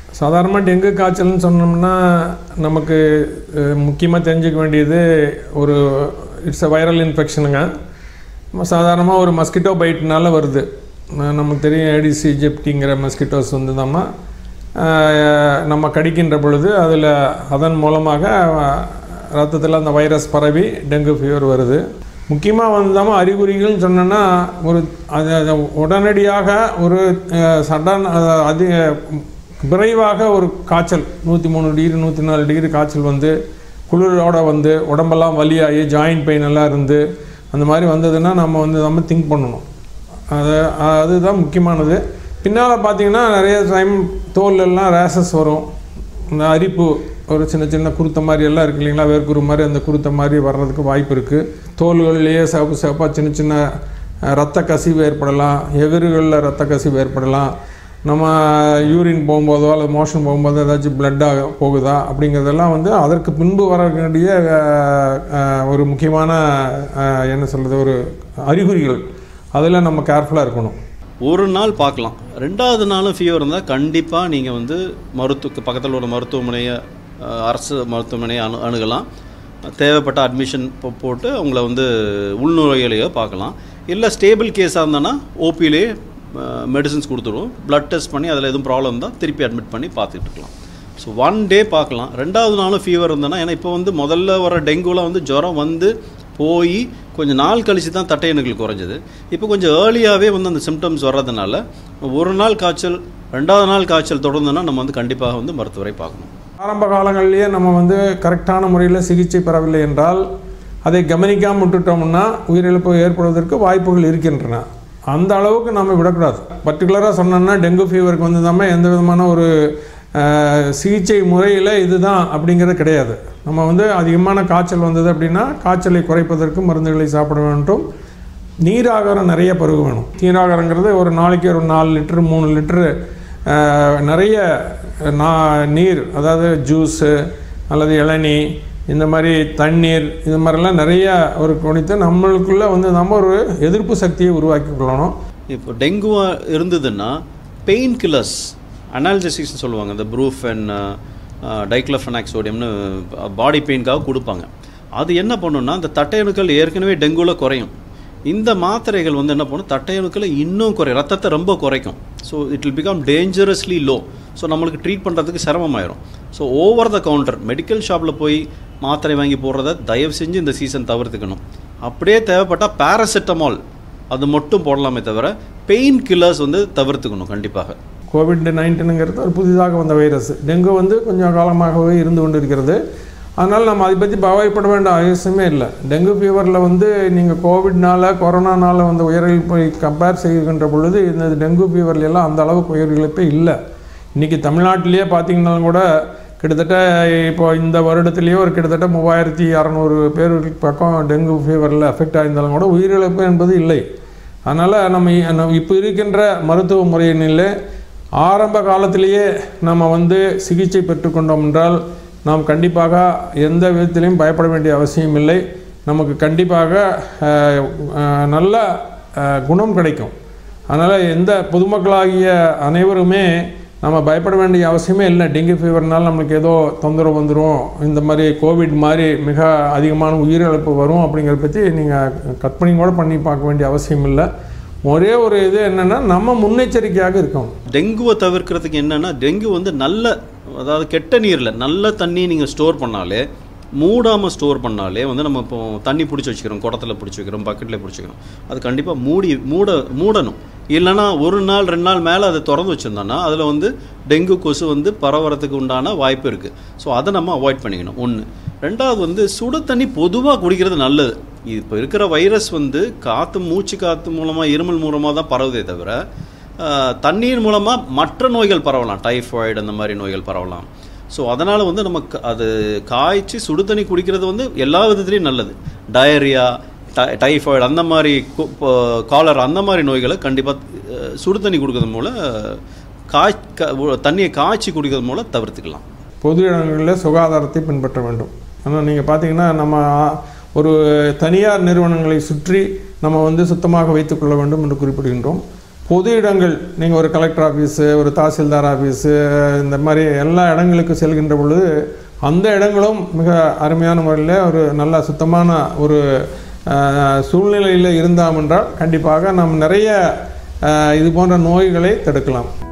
சாதாரணமாக டெங்கு காய்ச்சல்னு சொன்னோம்னா நமக்கு முக்கியமாக தெரிஞ்சுக்க வேண்டியது ஒரு இட்ஸ் அ வைரல் இன்ஃபெக்ஷனுங்க சாதாரணமாக ஒரு மஸ்கிட்டோ பைட்னால வருது ந- நமக்கு தெரியும் ஏடிசி இஜிப்டிங்கிற மஸ்கிட்டோஸ் வந்து நம்ம ஆஹ், நம்ம கடிக்கின்ற பொழுது அதில் அதன் மூலமாக ரத்தத்தில் அந்த வைரஸ் பரவி டெங்கு ஃபீவர் வருது முக்கியமாக வந்தாமல் அறிகுறிகள்னு சொன்னோன்னா ஒரு அது அது உடனடியாக ஒரு சடன் அதிக விரைவாக ஒரு காய்ச்சல் நூற்றி மூணு டிகிரி நூற்றி நாலு டிகிரி காய்ச்சல் வந்து குளிரோட வந்து உடம்பெல்லாம் வலியாகி ஜாயிண்ட் பெயின் எல்லாம் இருந்து அந்த மாதிரி வந்ததுன்னா நம்ம வந்து நம்ம திங்க் பண்ணணும் அது அதுதான் முக்கியமானது பின்னால் பார்த்தீங்கன்னா நிறைய டைம் தோல் எல்லாம் ரேஷஸ் வரும் இந்த அரிப்பு ஒரு சின்ன சின்ன குருத்த மாதிரி எல்லாம் இருக்கு இல்லைங்களா வேர்க்குரு மாதிரி அந்த குருத்த மாதிரி வர்றதுக்கு வாய்ப்பு இருக்குது தோல்கள்லேயே சிவப்பு சிவப்பாக சின்ன சின்ன அஹ், ரத்த கசிவு ஏற்படலாம் எதிர்களில் ரத்த கசிவு ஏற்படலாம் நம்ம யூரின் போகும்போதோ அல்லது மோஷன் போகும்போதோ ஏதாச்சும் பிளட்டாக போகுதா அப்படிங்கிறதெல்லாம் வந்து அதற்கு பின்பு வரக்கூடிய அஹ், அஹ், ஒரு முக்கியமான அஹ், என்ன சொல்கிறது ஒரு அறிகுறிகள் அதில் நம்ம கேர்ஃபுல்லாக இருக்கணும் ஒரு நாள் பார்க்கலாம் ரெண்டாவது நாளும் ஃபீவர் இருந்தால் கண்டிப்பாக நீங்கள் வந்து மருத்துவ பக்கத்தில் உள்ள மருத்துவமனையை அஹ், அரசு மருத்துவமனையை அணு அணுகலாம் தேவைப்பட்ட அட்மிஷன் போட்டு அவங்கள வந்து உள்நுழையிலையோ பார்க்கலாம் இல்லை ஸ்டேபிள் கேஸாக இருந்தோன்னா ஓபியிலே மெடிசின்ஸ் கொடுத்துருவோம் பிளட் டெஸ்ட் பண்ணி அதில் எதுவும் ப்ராப்ளம் இருந்தால் திருப்பி அட்மிட் பண்ணி பார்த்துட்டு இருக்கலாம் ஸோ ஒன் டே பார்க்கலாம் ரெண்டாவது நாளும் ஃபீவர் இருந்ததுன்னா ஏன்னா இப்போ வந்து முதல்ல வர டெங்குலாம் வந்து ஜுரம் வந்து போய் கொஞ்சம் நாள் கழிச்சு தான் தட்டையணுக்கள் குறைஞ்சது இப்போ கொஞ்சம் ஏர்லியாகவே வந்து அந்த சிம்டம்ஸ் வர்றதுனால ஒரு நாள் காய்ச்சல் ரெண்டாவது நாள் காய்ச்சல் தொடர்ந்துன்னா நம்ம வந்து கண்டிப்பாக வந்து மருத்துவரை பார்க்கணும் ஆரம்ப காலங்களிலேயே நம்ம வந்து கரெக்டான முறையில் சிகிச்சை பெறவில்லை என்றால் அதை கவனிக்காமல் விட்டுட்டோம்னா உயிரிழப்பு ஏற்படுவதற்கு வாய்ப்புகள் இருக்கின்றன அந்த அளவுக்கு நம்ம விடக்கூடாது பர்டிகுலராக சொன்னோம்னா டெங்கு ஃபீவருக்கு வந்து நம்ம எந்த விதமான ஒரு அஹ், சிகிச்சை முறையில் இதுதான் அப்படிங்கிறது கிடையாது நம்ம வந்து அதிகமான காய்ச்சல் வந்தது அப்படின்னா காய்ச்சலை குறைப்பதற்கு மருந்துகளை சாப்பிட வேண்டும் நீராகாரம் நிறைய பருக வேணும் நீராகாரங்கிறது ஒரு நாளைக்கு ஒரு நாலு லிட்டரு மூணு லிட்டரு அஹ், நிறைய நா நீர் அதாவது ஜூஸு அல்லது இளநீ இந்த மாதிரி தண்ணீர் இந்த மாதிரிலாம் நிறைய ஒரு குடித்து நம்மளுக்குள்ளே வந்து நம்ம ஒரு எதிர்ப்பு சக்தியை உருவாக்கி கொள்ளணும் இப்போ டெங்குவா இருந்ததுன்னா பெயின் கில்லர்ஸ் அனால்ஜெசிக்ஸ்னு சொல்லுவாங்க இந்த ப்ரூஃப் அண்ட் டைக்ளோஃபெனாக் சோடியம்னு பாடி பெயின்காக கொடுப்பாங்க அது என்ன பண்ணுன்னா அந்த தட்டையணுக்கள் ஏற்கனவே டெங்குவில் குறையும் இந்த மாத்திரைகள் வந்து என்ன பண்ணும் தட்டையணுக்களை இன்னும் குறையும் ரத்தத்தை ரொம்ப குறைக்கும் so it will become dangerously low so நம்மளுக்கு ட்ரீட் பண்ணுறதுக்கு சிரமமாயிரும் so over the counter medical ஷாப்பில் போய் மாத்திரை வாங்கி போடுறத தயவு செஞ்சு இந்த சீசன் தவிர்த்துக்கணும் அப்படியே தேவைப்பட்டால் பேராசிட்டமால் அது மட்டும் போடலாமே தவிர பெயின் கில்லர்ஸ் வந்து தவிர்த்துக்கணும் கண்டிப்பாக கோவிட் நைன்டீனுங்கிறது ஒரு புதிதாக வந்த வைரஸ் டெங்கு வந்து கொஞ்சம் காலமாகவே இருந்து கொண்டு இருக்கிறது அதனால் நம்ம அதை பற்றி பவாய்ப்பட வேண்டிய அவசியமே இல்லை டெங்கு ஃபீவரில் வந்து நீங்கள் கோவிட்னால கொரோனானால வந்த உயிரிழப்பை கம்பேர் செய்கின்ற பொழுது இந்த டெங்கு ஃபீவர்ல எல்லாம் அந்த அளவுக்கு உயிரிழப்பே இல்லை இன்றைக்கி தமிழ்நாட்டிலேயே பார்த்தீங்கன்னாலும் கூட கிட்டத்தட்ட இப்போ இந்த வருடத்திலேயே ஒரு கிட்டத்தட்ட மூவாயிரத்தி அறநூறு பேர் பக்கம் டெங்கு ஃபீவரில் அஃபெக்ட் ஆயிருந்தாலும் கூட உயிரிழப்பு என்பது இல்லை அதனால் நம்ம இ- நம்ம இப்போ இருக்கின்ற மருத்துவ முறையினில் ஆரம்ப காலத்திலேயே நம்ம வந்து சிகிச்சை பெற்றுக்கொண்டோம் என்றால் நாம் கண்டிப்பாக எந்த விதத்திலையும் பயப்பட வேண்டிய அவசியம் இல்லை நமக்கு கண்டிப்பாக அஹ், அஹ், நல்ல அஹ், குணம் கிடைக்கும் அதனால் எந்த பொதுமக்களாகிய அனைவருமே நம்ம பயப்பட வேண்டிய அவசியமே இல்லை டெங்கு ஃபீவர்னால நம்மளுக்கு ஏதோ தொந்தரவு வந்துடும் இந்த மாதிரி கோவிட் மாதிரி மிக அதிகமான உயிரிழப்பு வரும் அப்படிங்கிறத பற்றி நீங்கள் கற்பனை கூட பண்ணி பார்க்க வேண்டிய அவசியம் இல்லை ஒரே ஒரு இது என்னென்னா நம்ம முன்னெச்சரிக்கையாக இருக்கணும் டெங்குவை தவிர்க்கிறதுக்கு என்னன்னா டெங்கு வந்து நல்ல அதாவது கெட்ட நீரில் நல்ல தண்ணி நீங்கள் ஸ்டோர் பண்ணாலே மூடாமல் ஸ்டோர் பண்ணாலே வந்து நம்ம இப்போ தண்ணி பிடிச்சி வச்சுக்கிறோம் குடத்துல பிடிச்சி வைக்கிறோம் பக்கெட்டில் பிடிச்சிக்கிறோம் அது கண்டிப்பாக மூடி மூட மூடணும் இல்லைன்னா ஒரு நாள் ரெண்டு நாள் மேலே அதை திறந்து வச்சுருந்தோன்னா அதில் வந்து டெங்கு கொசு வந்து பரவறதுக்கு உண்டான வாய்ப்பு இருக்குது ஸோ அதை நம்ம அவாய்ட் பண்ணிக்கணும் ஒன்று ரெண்டாவது வந்து சுடு தண்ணி பொதுவாக குடிக்கிறது நல்லது இப்போ இருக்கிற வைரஸ் வந்து காற்று மூச்சு காற்று மூலமாக இருமல் மூலமாக தான் பரவுதே தவிர ஆஹ், தண்ணீர் மூலமாக மற்ற நோய்கள் பரவலாம் டைஃபாய்டு அந்த மாதிரி நோய்கள் பரவலாம் ஸோ அதனால் வந்து நமக்கு அது காய்ச்சி சுடு தண்ணி குடிக்கிறது வந்து எல்லா விதத்துலேயும் நல்லது டயரியா டைஃபாய்டு அந்த மாதிரி காலர் அந்த மாதிரி நோய்களை கண்டிப்பாக சுடு தண்ணி கொடுக்கறது மூலம் காய் க- தண்ணியை காய்ச்சி குடிக்கிறது மூலம் தவிர்த்துக்கலாம் பொது இடங்களில் சுகாதாரத்தை பின்பற்ற வேண்டும் ஆனால் நீங்கள் பார்த்தீங்கன்னா நம்ம ஒரு தனியார் நிறுவனங்களை சுற்றி நம்ம வந்து சுத்தமாக வைத்துக்கொள்ள வேண்டும் என்று குறிப்பிடுகின்றோம் பொது இடங்கள் நீங்கள் ஒரு கலெக்டர் ஆஃபீஸு ஒரு தாசில்தார் ஆஃபீஸு இந்த மாதிரி எல்லா இடங்களுக்கு செல்கின்ற பொழுது அந்த இடங்களும் மிக அருமையான முறையில் ஒரு நல்ல சுத்தமான ஒரு அஹ், சூழ்நிலையில் இருந்தாம் என்றால் கண்டிப்பாக நாம் நிறைய அஹ், இது போன்ற நோய்களை தடுக்கலாம்